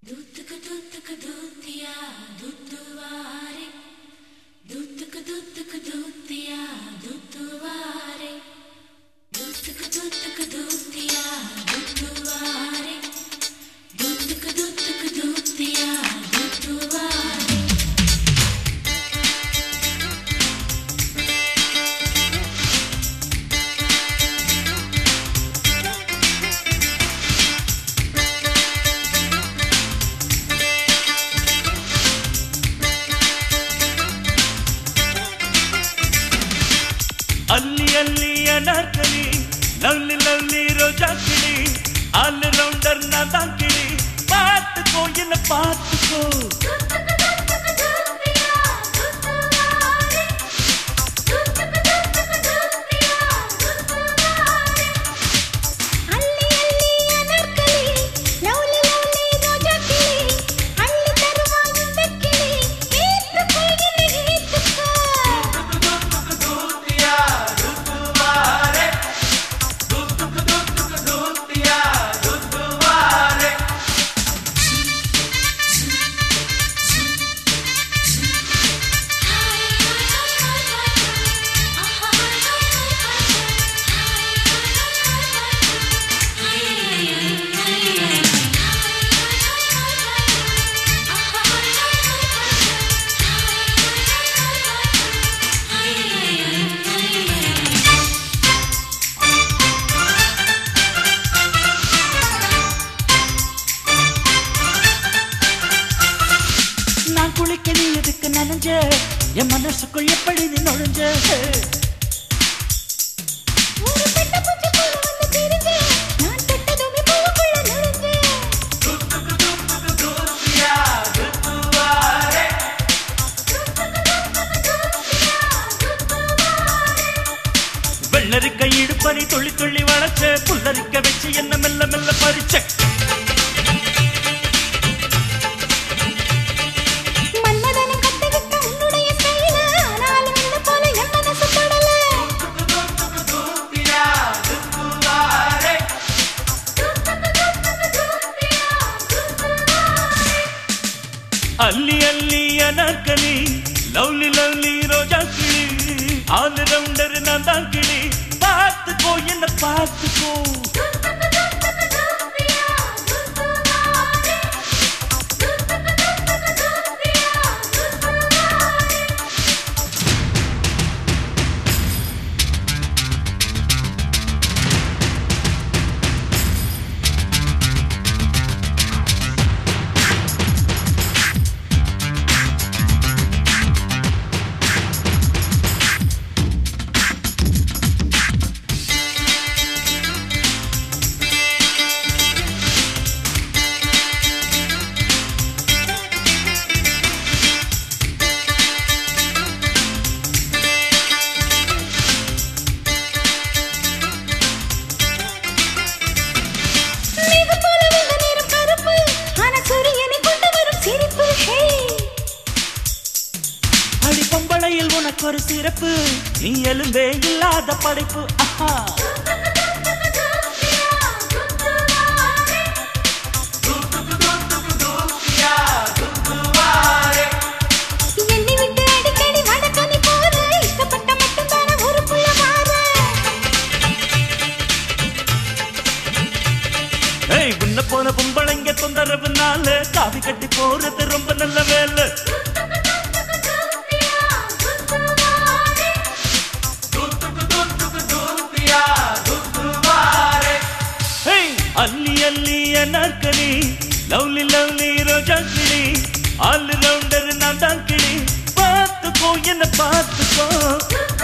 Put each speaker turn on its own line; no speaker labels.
தூத்துக்கு தூத்துக்கு தூத்தியா தூத்துவாரே தூத்துக்கு தூத்துக்கு தூத்தியா தூத்துவாரே தூத்துக்கு தூத்துக்கு தூத்தியா தூத்துவாரே தூத்துக்கு தூத்துக்கு தூத்தியா தூத்துவாரே
ಅಲ್ಲಿ ಅಲ್ಲಿ Anarkali lovely lovely ரோஜா கிளி ஆல் ரவுண்டர் நான் தான் கிளி பார்த்துக்கோ என்ன பார்த்துக்கோ
அள்ளி அள்ளி அனர்கலி லவ்லி லவ்லி ரோஜா கிளி அள்ளி தருவான் இந்த கிளி ஏத்துக்கோ என்னை ஏத்துக்கோ
நான் குளிக்க நீ எதுக்கு நனைஞ்ச என் மனசுக்குள் எப்படி நீ நுழைஞ்ச
ஒரு பெட்ட பூச்சி போல வந்து திரிஞ்சு நான் தொட்டதுமே பூவுக்குள்ள நுழைஞ்சு
வெள்ளரிக்க இடுப்பனி துள்ளி துள்ளி வளைச்ச புல்லரிக்க வச்சு என்ன மெல்ல மெல்ல பறிச்ச
மன்மதனும் கத்துக்கிட்ட உன்னுடைய ஸ்டைல ஆனாலும் இந்த போல என் மனசு படல
ಅಲ್ಲಿ ಅಲ್ಲಿ ಅನಾರ್ಕಲಿ ಲವ್ಲಿ ಲವ್ಲಿ ரோஜா கிளி ஆல் ரவுண்டர் நான் தான் கிளி பார்த்துக்கோ என்ன பார்த்துக்கோ
மேகம் போல வந்த நிறம் கருப்பு ஆனா சூரியனை கொண்டு வரும் சிரிப்பு ஹே
அடி பொம்பளையில் உனக்கு ஒரு சிறப்பு நீ எலும்பே இல்லாத படைப்பு ஆஹா
என்னை விட்டு அடிக்கடி வடக்க நீ போற இஷ்டப்பட்ட மட்டும் தானே ஒரு புள்ள மாற
ஏய் உன்ன போன பொம்பளைங்க தொந்தரவுனால காவி கட்டி போறது ரொம்ப நல்ல வேலை ஏய் அல்லி அல்லி அனார்கலி லவ்லி லவ்லி ரோஜா கிளி ஆல் ரவுண்டர் நான் தான் கிளி பார்த்துக்கோ என்ன பார்த்துக்கோ